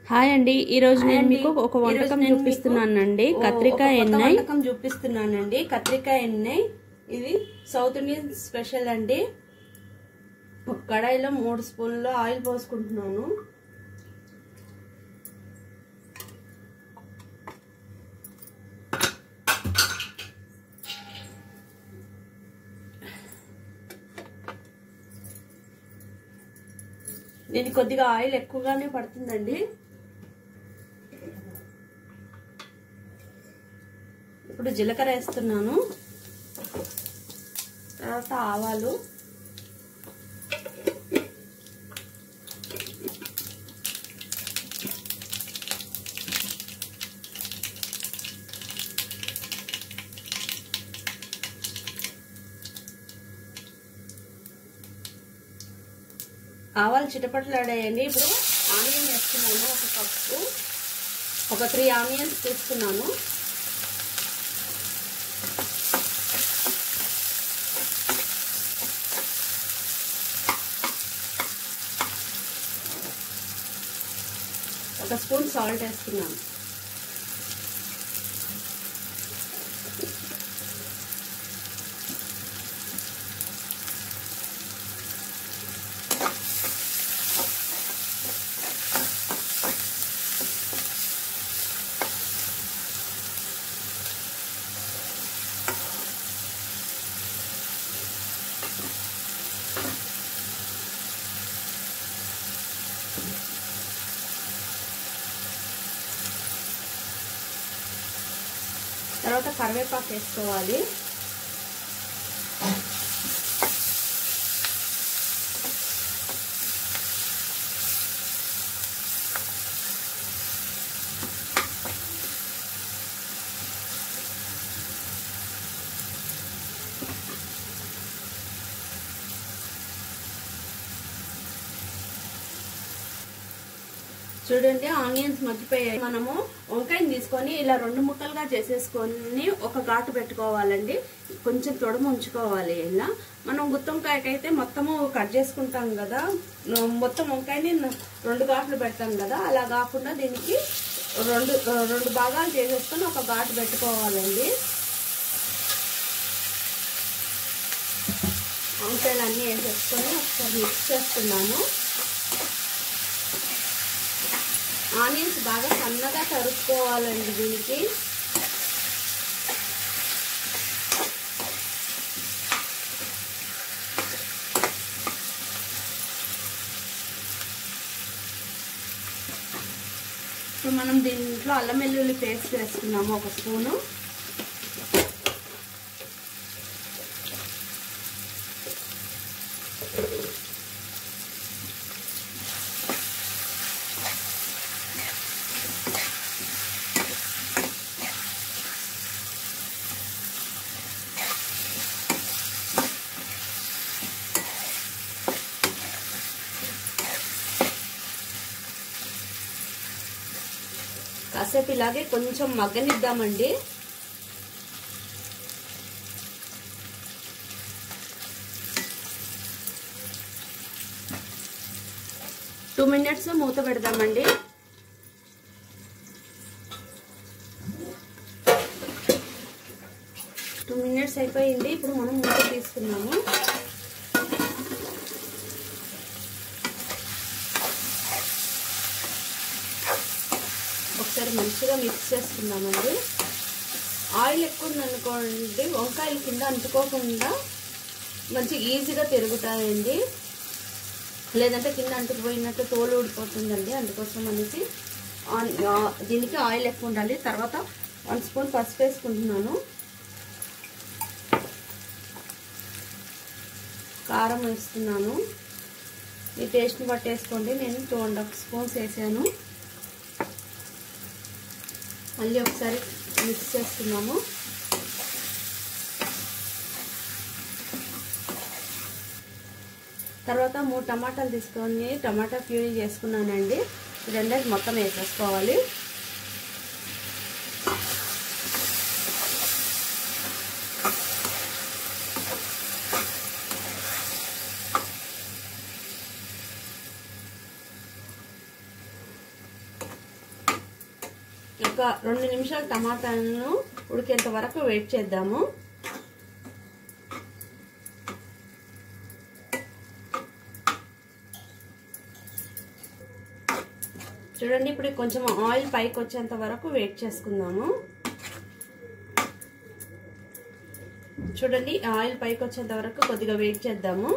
hi అండి ఈ రోజు నేను అండి, మీకు ఒక ఈరోజు వంటకం నేను మీకు చూపిస్తున్నానండి ఓ- కత్రికాయ ఒక కొత్త ఎన్నై వంటకం చూపిస్తున్నానండి కత్రికాయ ఎన్నెయ్ ఇది సౌత్ ఇండియన్ స్పెషల్ అండి ఒక కడాయిలో మూడు స్పూన్లు ఆయిల్ పోసుకుంటున్నాను దీనికి కొద్దిగా ఆయిల్ ఎక్కువగానే పడుతుందండి ఇప్పుడు జీలకర్ర వేస్తున్నాను తర్వాత ఆవాలు ఆవాలు చిటపట్లాడాయండి ఇప్పుడు ఆనియన్ వేస్తున్నాను ఒక కప్పు ఒక త్రీ ఆనియన్స్ తీసుకున్నాను ఒక స్పూన్ సాల్ట్ వేస్తున్నాను తర్వాత కరివేపాకు వేసుకోవాలి చూడండి ఆనియన్స్ మగ్గిపోయాయి మనము వంకాయని తీసుకొని ఇలా రెండు ముక్కలుగా చేసేసుకొని ఒక ఘాటు పెట్టుకోవాలండి కొంచెం తొడము ఉంచుకోవాలి ఇలా మనం గుత్తొంకాయకైతే మొత్తము కట్ చేసుకుంటాం కదా మొత్తం వంకాయని రెండు ఘాట్లు పెడతాం కదా అలా కాకుండా దీనికి రెండు రెండు భాగాలు చేసేసుకొని ఒక ఘాటు పెట్టుకోవాలండి వంకాయలు అన్నీ వేసేసుకొని ఒకసారి మిక్స్ చేస్తున్నాను ఆనియన్స్ బాగా సన్నగా తరుక్కోవాలండి దీనికి ఇప్పుడు మనం దీంట్లో అల్లం వెల్లుల్లి పేస్ట్ వేసుకున్నాము ఒక స్పూను కాసేపు ఇలాగే కొంచెం మగ్గనిద్దామండి టూ మినిట్స్ మూత పెడదామండి టూ మినిట్స్ అయిపోయింది ఇప్పుడు మనం మూత తీసుకున్నాము ఒకసారి మంచిగా మిక్స్ చేసుకుందామండి ఆయిల్ ఎక్కువ ఉందనుకోండి వంకాయలు కింద అంటుకోకుండా మంచి ఈజీగా తిరుగుతాయండి లేదంటే కింద అంటుకుపోయినట్టు తోలు ఊడిపోతుందండి అందుకోసం అనేసి దీనికి ఆయిల్ ఎక్కువ ఉండాలి తర్వాత వన్ స్పూన్ పసుపు వేసుకుంటున్నాను కారం వేస్తున్నాను మీ టేస్ట్ని బట్టి వేసుకోండి నేను టూ అండ్ హాఫ్ స్పూన్స్ వేసాను మళ్ళీ ఒకసారి మిక్స్ చేస్తున్నాము తర్వాత మూడు టమాటాలు తీసుకొని టమాటా ప్యూరీ చేసుకున్నానండి రెండేసి మొత్తం వేసేసుకోవాలి ఒక రెండు నిమిషాలు టమాటాలను ఉడికేంత వరకు వెయిట్ చేద్దాము చూడండి ఇప్పుడు కొంచెం ఆయిల్ పైకి వచ్చేంత వరకు వెయిట్ చేసుకుందాము చూడండి ఆయిల్ పైకి వచ్చేంత వరకు కొద్దిగా వెయిట్ చేద్దాము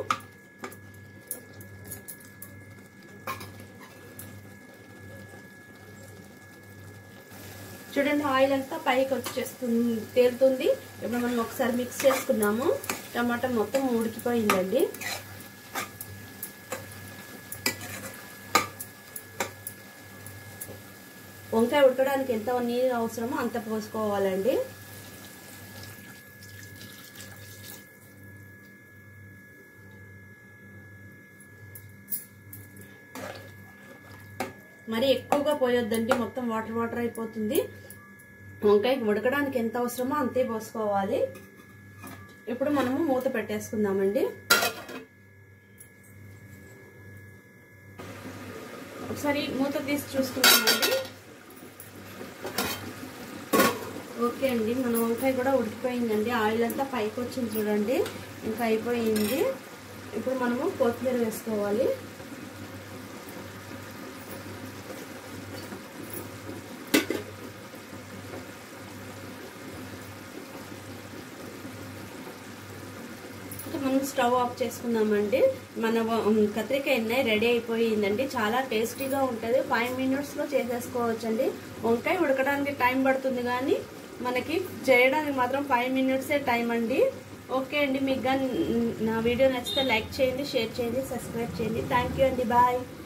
చూడండి ఆయిల్ అంతా పైకి వచ్చేస్తుంది తేలుతుంది ఇప్పుడు మనం ఒకసారి మిక్స్ చేసుకున్నాము టమాటా మొత్తం ఉడికిపోయిందండి వంకాయ ఉడకడానికి ఎంత నీరు అవసరమో అంత పోసుకోవాలండి మరి ఎక్కువగా పోయొద్దండి మొత్తం వాటర్ వాటర్ అయిపోతుంది వంకాయ ఉడకడానికి ఎంత అవసరమో అంతే పోసుకోవాలి ఇప్పుడు మనము మూత పెట్టేసుకుందామండి ఒకసారి మూత తీసి చూసుకుందామండి ఓకే అండి మన వంకాయ కూడా ఉడికిపోయిందండి ఆయిల్ అంతా పైకి వచ్చింది చూడండి ఇంకా అయిపోయింది ఇప్పుడు మనము కొత్తిమీర వేసుకోవాలి మనం స్టవ్ ఆఫ్ చేసుకుందామండి మన కత్రికాయ ఎన్నె రెడీ అయిపోయిందండి చాలా టేస్టీగా ఉంటుంది ఫైవ్ మినిట్స్లో చేసేసుకోవచ్చండి వంకాయ ఉడకడానికి టైం పడుతుంది కానీ మనకి చేయడానికి మాత్రం ఫైవ్ మినిట్సే టైం అండి ఓకే అండి మీకు కానీ నా వీడియో నచ్చితే లైక్ చేయండి షేర్ చేయండి సబ్స్క్రైబ్ చేయండి థ్యాంక్ యూ అండి బాయ్